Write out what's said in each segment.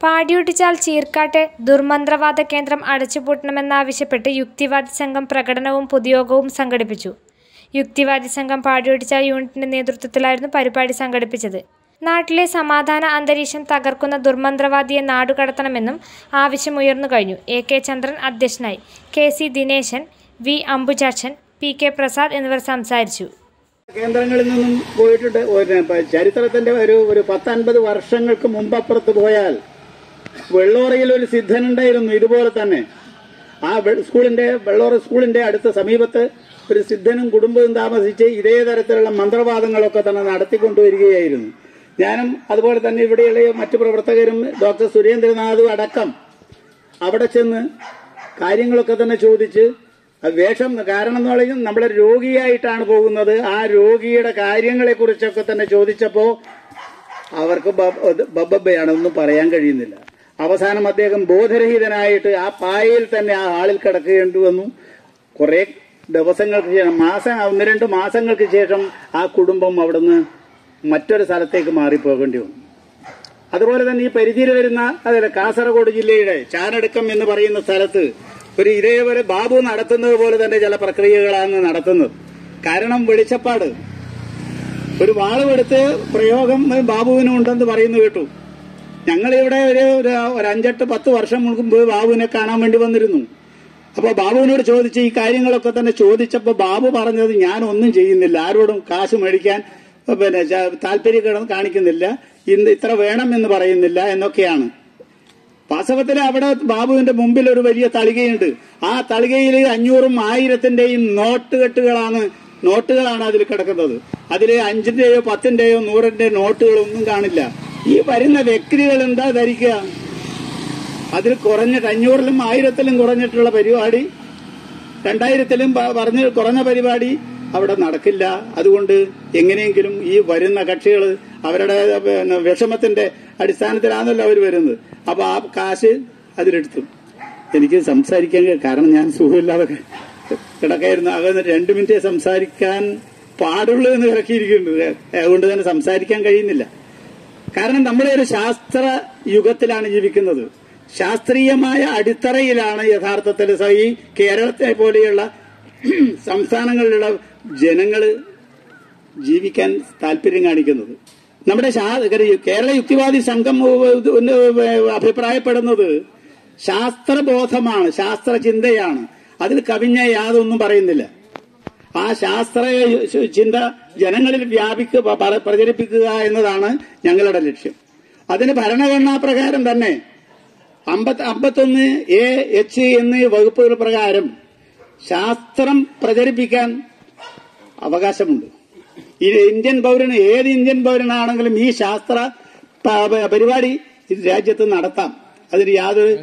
പാടിയൊട്ടിച്ചാൽ ചീർക്കാട്ടെ ദുർമന്ത്രവാദ കേന്ദ്രം അടച്ചുപൂട്ടണമെന്നാവശ്യപ്പെട്ട് യുക്തിവാദി സംഘം പ്രകടനവും പൊതുയോഗവും സംഘടിപ്പിച്ചു യുക്തിവാദി സംഘം പാടിയൊട്ടിച്ചാൽ യൂണിറ്റിന്റെ നേതൃത്വത്തിലായിരുന്നു പരിപാടി സംഘടിപ്പിച്ചത് നാട്ടിലെ സമാധാന അന്തരീക്ഷം തകർക്കുന്ന ദുർമന്ത്രവാദിയെ നാടുകടത്തണമെന്നും ആവശ്യമുയർന്നു കഴിഞ്ഞു എ കെ ചന്ദ്രൻ അധ്യക്ഷനായി K C Dineshan V Ambujakshan P K Prasad എന്നിവർ സംസാരിച്ചു കേന്ദ്രങ്ങളിൽ നിന്നും പോയിട്ടുണ്ട് ഒരു പ- ചരിത്രത്തിന്റെ ഒരു ഒരു പത്തൻപത് വർഷങ്ങൾക്ക് മുമ്പപ്പുറത്ത് പോയാൽ വെള്ളോറയിൽ ഒരു സിദ്ധനുണ്ടായിരുന്നു ഇതുപോലെ തന്നെ ആ വെ- സ്കൂളിന്റെ വെള്ളോറ സ്കൂളിന്റെ അടുത്ത സമീപത്ത് ഒരു സിദ്ധനും കുടുംബവും താമസിച്ച് ഇതേ തരത്തിലുള്ള മന്ത്രവാദങ്ങളൊക്കെ തന്നെ നടത്തിക്കൊണ്ടുവരികയായിരുന്നു ഞാനും അതുപോലെ തന്നെ ഇവിടെയുള്ള മറ്റു പ്രവർത്തകരും ഡോക്ടർ സുരേന്ദ്രനാഥും അടക്കം അവിടെ ചെന്ന് കാര്യങ്ങളൊക്കെ തന്നെ ചോദിച്ച് അത് വേഷം കാരണം എന്ന് പറയുന്നത് നമ്മളെ രോഗിയായിട്ടാണ് പോകുന്നത് ആ രോഗിയുടെ കാര്യങ്ങളെ കുറിച്ചൊക്കെ തന്നെ ചോദിച്ചപ്പോ അവർക്ക് ബബ- ബബബയാണ് ഒന്നും പറയാൻ കഴിയുന്നില്ല അവസാനം അദ്ദേഹം ബോധരഹിതനായിട്ട് ആ പായയിൽ തന്നെ ആ ഹാളിൽ കിടക്കേണ്ടി വന്നു കുറെ ദിവസങ്ങൾക്ക് ശേഷം മാസം ഒന്ന് രണ്ട് മാസങ്ങൾക്ക് ശേഷം ആ കുടുംബം അവിടുന്ന് മറ്റൊരു സ്ഥലത്തേക്ക് മാറിപ്പോകേണ്ടി വന്നു അതുപോലെ തന്നെ ഈ പരിധിയിൽ വരുന്ന അതല്ല കാസർഗോഡ് ജില്ലയുടെ ചാനടുക്കം എന്ന് പറയുന്ന സ്ഥലത്ത് ഒരു ഇതേപോലെ ബാബു നടത്തുന്നത് പോലെ തന്നെ ചില പ്രക്രിയകളാണ് നടത്തുന്നത് കാരണം വെളിച്ചപ്പാട് ഒരു വാളുമെടുത്ത് പ്രയോഗം ബാബുവിനും ഉണ്ടെന്ന് പറയുന്നു കേട്ടു ഞങ്ങളിവിടെ ഒരു ഒരു- ഒരു അഞ്ചെട്ട് പത്ത് വർഷം മുമ്പ് ബാബുവിനെ കാണാൻ വേണ്ടി വന്നിരുന്നു അപ്പൊ ബാബുവിനോട് ചോദിച്ച് ഈ കാര്യങ്ങളൊക്കെ തന്നെ ചോദിച്ചപ്പോ ബാബു പറഞ്ഞത് ഞാൻ ഒന്നും ചെയ്യുന്നില്ല ആരോടും കാശ് മേടിക്കാൻ പിന്നെ ച- താല്പര്യം കാണിക്കുന്നില്ല ഇന്ന് ഇത്ര വേണം എന്ന് പറയുന്നില്ല എന്നൊക്കെയാണ് വാസ്തവത്തിൽ അവിടെ ബാബുവിന്റെ മുമ്പിൽ ഒരു വലിയ തളികയുണ്ട് ആ തളികയിൽ അഞ്ഞൂറും ആയിരത്തിന്റെയും നോട്ടുകെട്ടുകളാണ് നോട്ടുകളാണ് അതിൽ കിടക്കുന്നത് അതിൽ അഞ്ചിന്റെയോ പത്തിന്റെയോ നൂറിന്റെ നോട്ടുകളൊന്നും കാണില്ല ഈ വരുന്ന വ്യക്തികൾ എന്താ ധരിക്കുക അതിൽ കുറഞ്ഞിട്ട് അഞ്ഞൂറിലും ആയിരത്തിലും കുറഞ്ഞിട്ടുള്ള പരിപാടി രണ്ടായിരത്തിലും പ- പറഞ്ഞ് കുറഞ്ഞ പരിപാടി അവിടെ നടക്കില്ല അതുകൊണ്ട് എങ്ങനെയെങ്കിലും ഈ വരുന്ന കക്ഷികൾ അവരുടെ പിന്നെ വിഷമത്തിന്റെ അടിസ്ഥാനത്തിലാണല്ലോ അവർ വരുന്നത് അപ്പൊ ആ കാശ് അതിലെടുത്തു എനിക്ക് സംസാരിക്കാൻ കഴി- കാരണം ഞാൻ സുഖമില്ലാതെ കിടക്കായിരുന്നു അകന്ന് രണ്ടു മിനിറ്റ് സംസാരിക്കാൻ പാടുള്ളൂ എന്ന് ഇറക്കിയിരിക്കുന്നുണ്ട് അതുകൊണ്ട് തന്നെ സംസാരിക്കാൻ കഴിയുന്നില്ല കാരണം നമ്മുടെ ഒരു ശാസ്ത്ര യുഗത്തിലാണ് ജീവിക്കുന്നത് ശാസ്ത്രീയമായ അടിത്തറയിലാണ് യഥാർത്ഥത്തിൽ സ- ഈ കേരളത്തെ പോലെയുള്ള സംസ്ഥാനങ്ങളിലുള്ള ജനങ്ങള് ജീവിക്കാൻ താല്പര്യം കാണിക്കുന്നത് നമ്മുടെ ശാ- കേരള യുക്തിവാദി സംഘം ഒന്ന് അഭിപ്രായപ്പെടുന്നത് ശാസ്ത്രബോധമാണ് ശാസ്ത്രചിന്തയാണ് അതിൽ കവിഞ്ഞ യാതൊന്നും പറയുന്നില്ല ആ ശാസ്ത്ര ചിന്ത ജനങ്ങളിൽ വ്യാപിക്കുക പ- പ്രചരിപ്പിക്കുക എന്നതാണ് ഞങ്ങളുടെ ലക്ഷ്യം അതിന് ഭരണഘടനാ പ്രകാരം തന്നെ അമ്പത്തി അമ്പത്തൊന്ന് എ എച്ച് എന്നീ വകുപ്പുകൾ പ്രകാരം ശാസ്ത്രം പ്രചരിപ്പിക്കാൻ അവകാശമുണ്ട് ഈ ഇന്ത്യൻ പൗരന് ഏത് ഇന്ത്യൻ പൗരനാണെങ്കിലും ഈ ശാസ്ത്ര പ- പ- പരിപാടി ഈ രാജ്യത്ത് നടത്താം അതിന് യാതൊരു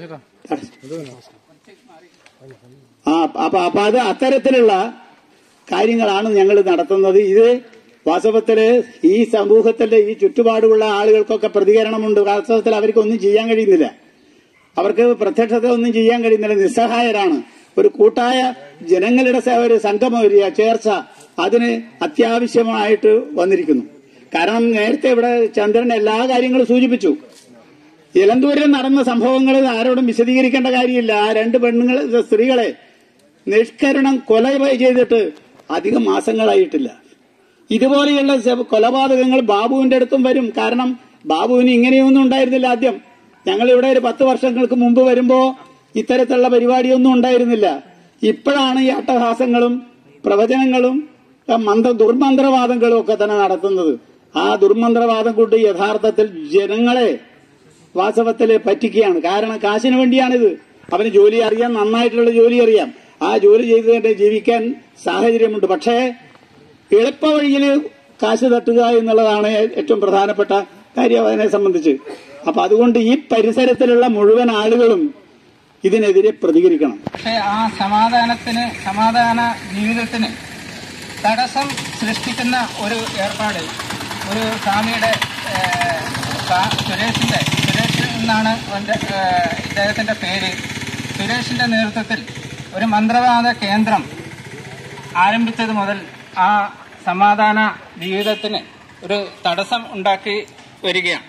ആ അപ്പൊ അപ്പൊ അത് അത്തരത്തിലുള്ള കാര്യങ്ങളാണ് ഞങ്ങൾ നടത്തുന്നത് ഇത് വാസ്തവത്തില് ഈ സമൂഹത്തിലെ ഈ ചുറ്റുപാടുമുള്ള ആളുകൾക്കൊക്കെ പ്രതികരണമുണ്ട് വാസ്തവത്തിൽ അവർക്കൊന്നും ചെയ്യാൻ കഴിയുന്നില്ല അവർക്ക് പ്രത്യക്ഷത ഒന്നും ചെയ്യാൻ കഴിയുന്നില്ല നിസ്സഹായരാണ് ഒരു കൂട്ടായ ജനങ്ങളുടെ സ- ഒരു സംഗമം ഒരു ചേർച്ച അതിന് അത്യാവശ്യമായിട്ട് വന്നിരിക്കുന്നു കാരണം നേരത്തെ ഇവിടെ ചന്ദ്രൻ എല്ലാ കാര്യങ്ങളും സൂചിപ്പിച്ചു ഇലന്തൂരിൽ നടന്ന സംഭവങ്ങൾ ആരോടും വിശദീകരിക്കേണ്ട കാര്യമില്ല ആ രണ്ട് പെണ്ണുങ്ങൾ സ്ത്രീകളെ നിഷ്കരണം കൊല ചെയ്തിട്ട് അധികം മാസങ്ങളായിട്ടില്ല ഇതുപോലെയുള്ള സ- കൊലപാതകങ്ങൾ ബാബുവിന്റെ അടുത്തും വരും കാരണം ബാബുവിന് ഇങ്ങനെയൊന്നും ഉണ്ടായിരുന്നില്ല ആദ്യം ഞങ്ങൾ ഇവിടെ ഒരു പത്ത് വർഷങ്ങൾക്ക് മുമ്പ് വരുമ്പോ ഇത്തരത്തിലുള്ള പരിപാടിയൊന്നും ഉണ്ടായിരുന്നില്ല ഇപ്പോഴാണ് ഈ അട്ടഹാസങ്ങളും പ്രവചനങ്ങളും ആ മന്ത്ര ദുർമന്ത്രവാദങ്ങളും ഒക്കെ തന്നെ നടത്തുന്നത് ആ ദുർമന്ത്രവാദം കൊണ്ട് യഥാർത്ഥത്തിൽ ജനങ്ങളെ വാസ്തവത്തിൽ പറ്റിക്കുകയാണ് കാരണം കാശിന് വേണ്ടിയാണിത് അവന് ജോലി അറിയാം നന്നായിട്ടുള്ള ജോലി അറിയാം ആ ജോലി ചെയ്തുകൊണ്ട് ജീവിക്കാൻ സാഹചര്യമുണ്ട് പക്ഷേ എളുപ്പ വഴിയിൽ കാശ് തട്ടുക എന്നുള്ളതാണ് ഏറ്റവും പ്രധാനപ്പെട്ട കാര്യം അതിനെ സംബന്ധിച്ച് അപ്പൊ അതുകൊണ്ട് ഈ പരിസരത്തിലുള്ള മുഴുവൻ ആളുകളും ഇതിനെതിരെ പ്രതികരിക്കണം പക്ഷേ ആ സമാധാനത്തിന് സമാധാന ജീവിതത്തിന് തടസ്സം സൃഷ്ടിക്കുന്ന ഒരു ഏർപ്പാട് ഒരു സ്വാമിയുടെ ഏഹ്, സ്വാ- സുരേഷിന്റെ സുരേഷ് എന്നാണ് അവന്റെ, ഏഹ്, ഇദ്ദേഹത്തിന്റെ പേര് സുരേഷിന്റെ നേതൃത്വത്തിൽ ഒരു മന്ത്രവാദ കേന്ദ്രം ആരംഭിച്ചത് മുതൽ ആ സമാധാന ജീവിതത്തിന് ഒരു തടസ്സം ഉണ്ടാക്കി വരികയാണ്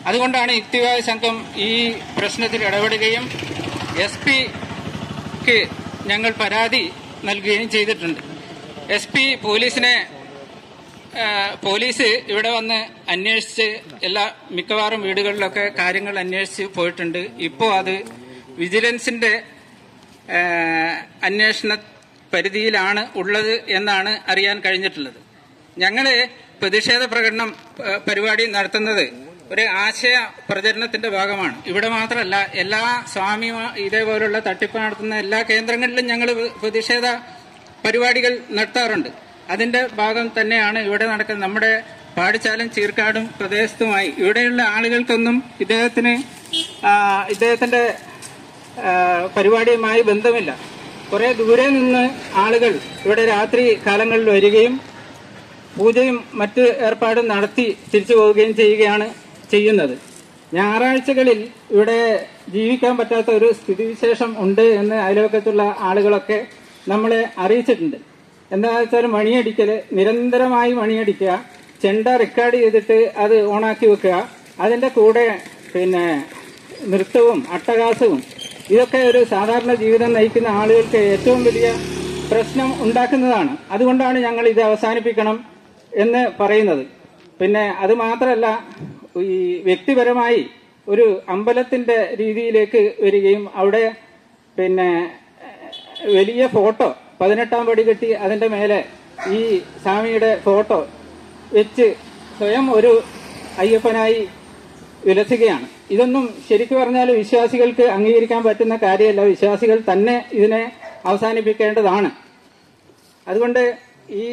അതുകൊണ്ടാണ് യുക്തിവാദി സംഘം ഈ പ്രശ്നത്തിൽ ഇടപെടുകയും എസ് പിക്ക് ഞങ്ങൾ പരാതി നൽകുകയും ചെയ്തിട്ടുണ്ട് എസ് പി പോലീസിനെ ആ, പോലീസ് ഇവിടെ വന്ന് അന്വേഷിച്ച് എല്ലാ മിക്കവാറും വീടുകളിലൊക്കെ കാര്യങ്ങൾ അന്വേഷിച്ച് പോയിട്ടുണ്ട് ഇപ്പോൾ അത് വിജിലൻസിന്റെ ആ, അന്വേഷണ പരിധിയിലാണ് ഉള്ളത് എന്നാണ് അറിയാൻ കഴിഞ്ഞിട്ടുള്ളത് ഞങ്ങള് പ്രതിഷേധ പ്രകടനം ആ, പരിപാടി നടത്തുന്നത് ഒരു ആശയ പ്രചരണത്തിന്റെ ഭാഗമാണ് ഇവിടെ മാത്രമല്ല എല്ലാ സ്വാമി ഇതേപോലുള്ള തട്ടിപ്പ് നടത്തുന്ന എല്ലാ കേന്ദ്രങ്ങളിലും ഞങ്ങൾ പ്രതിഷേധ പരിപാടികൾ നടത്താറുണ്ട് അതിന്റെ ഭാഗം തന്നെയാണ് ഇവിടെ നടക്കുന്നത് നമ്മുടെ പാടിച്ചാലും ചീർക്കാടും പ്രദേശത്തുമായി ഇവിടെയുള്ള ആളുകൾക്കൊന്നും ഇദ്ദേഹത്തിന് ആ, ഇദ്ദേഹത്തിന്റെ ആ, പരിപാടിയുമായി ബന്ധമില്ല കുറെ ദൂരെ നിന്ന് ആളുകൾ ഇവിടെ രാത്രി കാലങ്ങളിൽ വരികയും പൂജയും മറ്റ് ഏർപ്പാടും നടത്തി തിരിച്ചു പോവുകയും ചെയ്യുകയാണ് ചെയ്യുന്നത് ഞായറാഴ്ചകളിൽ ഇവിടെ ജീവിക്കാൻ പറ്റാത്ത ഒരു സ്ഥിതിവിശേഷം ഉണ്ട് എന്ന് അയൽവക്കത്തുള്ള ആളുകളൊക്കെ നമ്മളെ അറിയിച്ചിട്ടുണ്ട് എന്താ വെച്ചാൽ മണിയടിക്കല് നിരന്തരമായി മണിയടിക്കുക ചെണ്ട റെക്കോർഡ് ചെയ്തിട്ട് അത് ഓണാക്കി വെക്കുക അതിന്റെ കൂടെ പിന്നെ നൃത്തവും അട്ടഹാസവും ഇതൊക്കെ ഒരു സാധാരണ ജീവിതം നയിക്കുന്ന ആളുകൾക്ക് ഏറ്റവും വലിയ പ്രശ്നം ഉണ്ടാക്കുന്നതാണ് അതുകൊണ്ടാണ് ഞങ്ങൾ ഇത് അവസാനിപ്പിക്കണം എന്ന് പറയുന്നത് പിന്നെ അത് മാത്രമല്ല ഈ വ്യക്തിപരമായി ഒരു അമ്പലത്തിന്റെ രീതിയിലേക്ക് വരികയും അവിടെ പിന്നെ ഏഹ്, വലിയ ഫോട്ടോ പതിനെട്ടാം പടി കെട്ടി അതിന്റെ മേലെ ഈ സ്വാമിയുടെ ഫോട്ടോ വെച്ച് സ്വയം ഒരു അയ്യപ്പനായി വിലസുകയാണ് ഇതൊന്നും ശരിക്കു പറഞ്ഞാൽ വിശ്വാസികൾക്ക് അംഗീകരിക്കാൻ പറ്റുന്ന കാര്യമല്ല വിശ്വാസികൾ തന്നെ ഇതിനെ അവസാനിപ്പിക്കേണ്ടതാണ് അതുകൊണ്ട് ഈ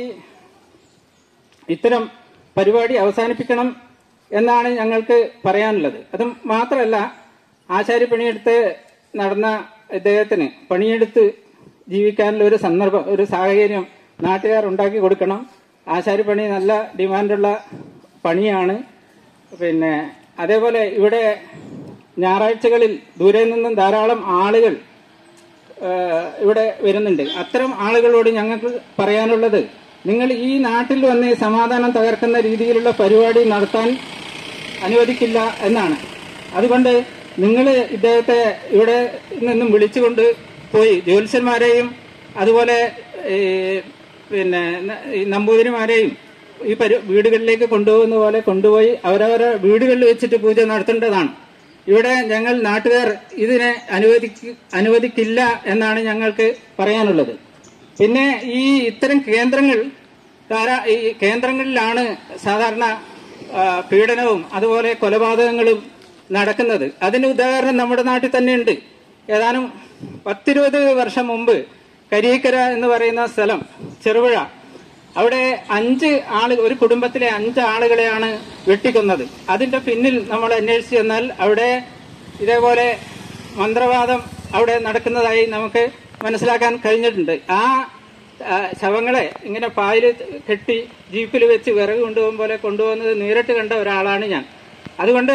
ഇത്തരം പരിപാടി അവസാനിപ്പിക്കണം എന്നാണ് ഞങ്ങൾക്ക് പറയാനുള്ളത് അത് മാത്രമല്ല ആശാരി പണിയെടുത്ത് നടന്ന ഇദ്ദേഹത്തിന് പണിയെടുത്ത് ജീവിക്കാനുള്ള ഒരു സന്ദർഭം ഒരു സാഹചര്യം നാട്ടുകാർ ഉണ്ടാക്കി കൊടുക്കണം ആശാരി പണി നല്ല ഡിമാൻഡുള്ള പണിയാണ് പിന്നെ അതേപോലെ ഇവിടെ ഞായറാഴ്ചകളിൽ ദൂരെ നിന്നും ധാരാളം ആളുകൾ ഏഹ് ഇവിടെ വരുന്നുണ്ട് അത്തരം ആളുകളോട് ഞങ്ങൾക്ക് പറയാനുള്ളത് നിങ്ങൾ ഈ നാട്ടിൽ വന്ന് ഈ സമാധാനം തകർക്കുന്ന രീതിയിലുള്ള പരിപാടി നടത്താൻ അനുവദിക്കില്ല എന്നാണ് അതുകൊണ്ട് നിങ്ങൾ ഇദ്ദേഹത്തെ ഇവിടെ നിന്നും വിളിച്ചുകൊണ്ട് പോയി ജ്യോത്സ്യന്മാരെയും അതുപോലെ ഈ പിന്നെ ന- ഈ നമ്പൂതിരിമാരെയും ഈ പരി വീടുകളിലേക്ക് കൊണ്ടുപോകുന്ന പോലെ കൊണ്ടുപോയി അവരവരെ വീടുകളിൽ വെച്ചിട്ട് പൂജ നടത്തേണ്ടതാണ് ഇവിടെ ഞങ്ങൾ നാട്ടുകാർ ഇതിനെ അനുവദിക്ക അനുവദിക്കില്ല എന്നാണ് ഞങ്ങൾക്ക് പറയാനുള്ളത് പിന്നെ ഈ ഇത്തരം കേന്ദ്രങ്ങൾ ധാരാ ഈ കേന്ദ്രങ്ങളിലാണ് സാധാരണ ആ, പീഡനവും അതുപോലെ കൊലപാതകങ്ങളും നടക്കുന്നത് അതിന് ഉദാഹരണം നമ്മുടെ നാട്ടിൽ തന്നെയുണ്ട് ഏതാനും പത്തിരുപത് വർഷം മുമ്പ് കരിയിക്കര എന്ന് പറയുന്ന സ്ഥലം ചെറുപുഴ അവിടെ അഞ്ച് ആള് ഒരു കുടുംബത്തിലെ അഞ്ച് ആളുകളെയാണ് വെട്ടിക്കൊന്നത് അതിന്റെ പിന്നിൽ നമ്മൾ അന്വേഷിച്ചു ചെന്നാൽ അവിടെ ഇതേപോലെ മന്ത്രവാദം അവിടെ നടക്കുന്നതായി നമുക്ക് മനസ്സിലാക്കാൻ കഴിഞ്ഞിട്ടുണ്ട് ആ ആ, ശവങ്ങളെ ഇങ്ങനെ പായിൽ കെട്ടി ജീപ്പിൽ വെച്ച് വിറക് കൊണ്ടുപോകും പോലെ കൊണ്ടുപോകുന്നത് നേരിട്ട് കണ്ട ഒരാളാണ് ഞാൻ അതുകൊണ്ട്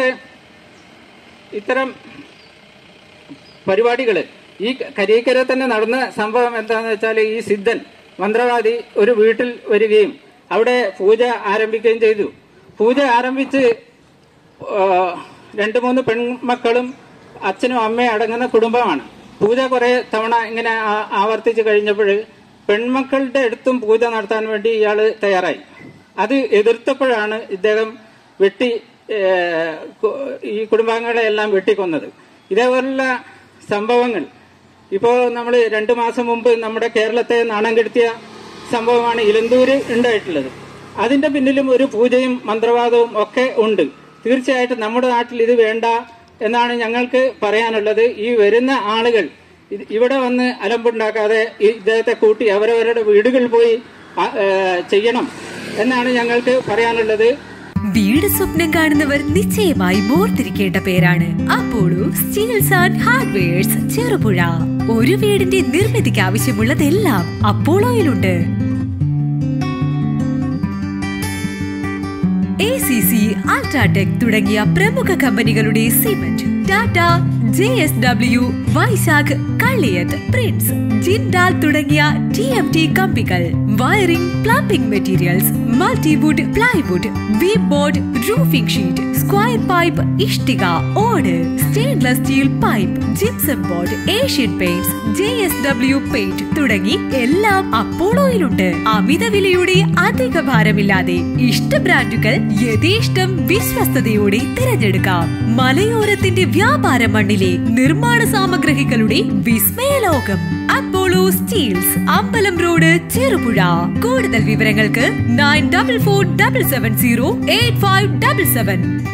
ഇത്തരം പരിപാടികൾ ഈ കരീക്കര തന്നെ നടന്ന സംഭവം എന്താണെന്ന് വെച്ചാൽ ഈ സിദ്ധൻ മന്ത്രവാദി ഒരു വീട്ടിൽ വരികയും അവിടെ പൂജ ആരംഭിക്കുകയും ചെയ്തു പൂജ ആരംഭിച്ച് ആ, രണ്ട് മൂന്ന് പെൺമക്കളും അച്ഛനും അമ്മയും അടങ്ങുന്ന കുടുംബമാണ് പൂജ കുറെ തവണ ഇങ്ങനെ ആ- ആവർത്തിച്ച് കഴിഞ്ഞപ്പോൾ പെൺമക്കളുടെ അടുത്തും പൂജ നടത്താൻ വേണ്ടി ഇയാൾ തയ്യാറായി അത് എതിർത്തപ്പോഴാണ് ഇദ്ദേഹം വെട്ടി ഏ, കു- ഈ കുടുംബാംഗങ്ങളെ എല്ലാം വെട്ടിക്കൊന്നത് ഇതേപോലുള്ള സംഭവങ്ങൾ ഇപ്പോൾ നമ്മൾ രണ്ടു മാസം മുമ്പ് നമ്മുടെ കേരളത്തെ നാണം കെടുത്തിയ സംഭവമാണ് ഇലന്തൂര് ഉണ്ടായിട്ടുള്ളത് അതിന്റെ പിന്നിലും ഒരു പൂജയും മന്ത്രവാദവും ഒക്കെ ഉണ്ട് തീർച്ചയായിട്ടും നമ്മുടെ നാട്ടിൽ ഇത് വേണ്ട എന്നാണ് ഞങ്ങൾക്ക് പറയാനുള്ളത് ഈ വരുന്ന ആളുകൾ ഇത് ഇവിടെ വന്ന് അലമ്പുണ്ടാക്കാതെ ഈ ഇദ്ദേഹത്തെ കൂട്ടി അവരവരുടെ വീടുകളിൽ പോയി ആ, ഏ, ചെയ്യണം എന്നാണ് ഞങ്ങൾക്ക് പറയാനുള്ളത് വീട് സ്വപ്നം കാണുന്നവർ നിശ്ചയമായി ഓർത്തിരിക്കേണ്ട പേരാണ് Apollo steels and hardwares Cherupuzha ഒരു വീടിന്റെ നിർമ്മിതിക്ക് ആവശ്യമുള്ളതെല്ലാം അപ്പോളോയിലുണ്ട് എ സി സി അൾട്രാടെക് തുടങ്ങിയ പ്രമുഖ കമ്പനികളുടെ cement Tata J S W Vaishakh Kalliyath Prince Jindal തുടങ്ങിയ ടി എം ടി കമ്പികൾ wiring plumbing materials multiwood plywood V board roofing sheet square pipe ഇഷ്ടിക ഓട് stainless steel pipe gypsum board Asian paints J S W paint തുടങ്ങി എല്ലാം അപ്പോളോയിലുണ്ട് അമിത വിലയുടെ അധിക ഭാരമില്ലാതെ ഇഷ്ട ബ്രാൻഡുകൾ യഥേഷ്ടം വിശ്വസ്തയോടെ തിരഞ്ഞെടുക്കാം മലയോരത്തിന്റെ വ്യാപാര മണ്ണിലെ നിർമ്മാണ സാമഗ്രഹികളുടെ വിസ്മയലോകം അപ്പോളോ സ്റ്റീൽസ് അമ്പലം റോഡ് ചെറുപുഴ കൂടുതൽ വിവരങ്ങൾക്ക് nine double four double seven zero eight five double seven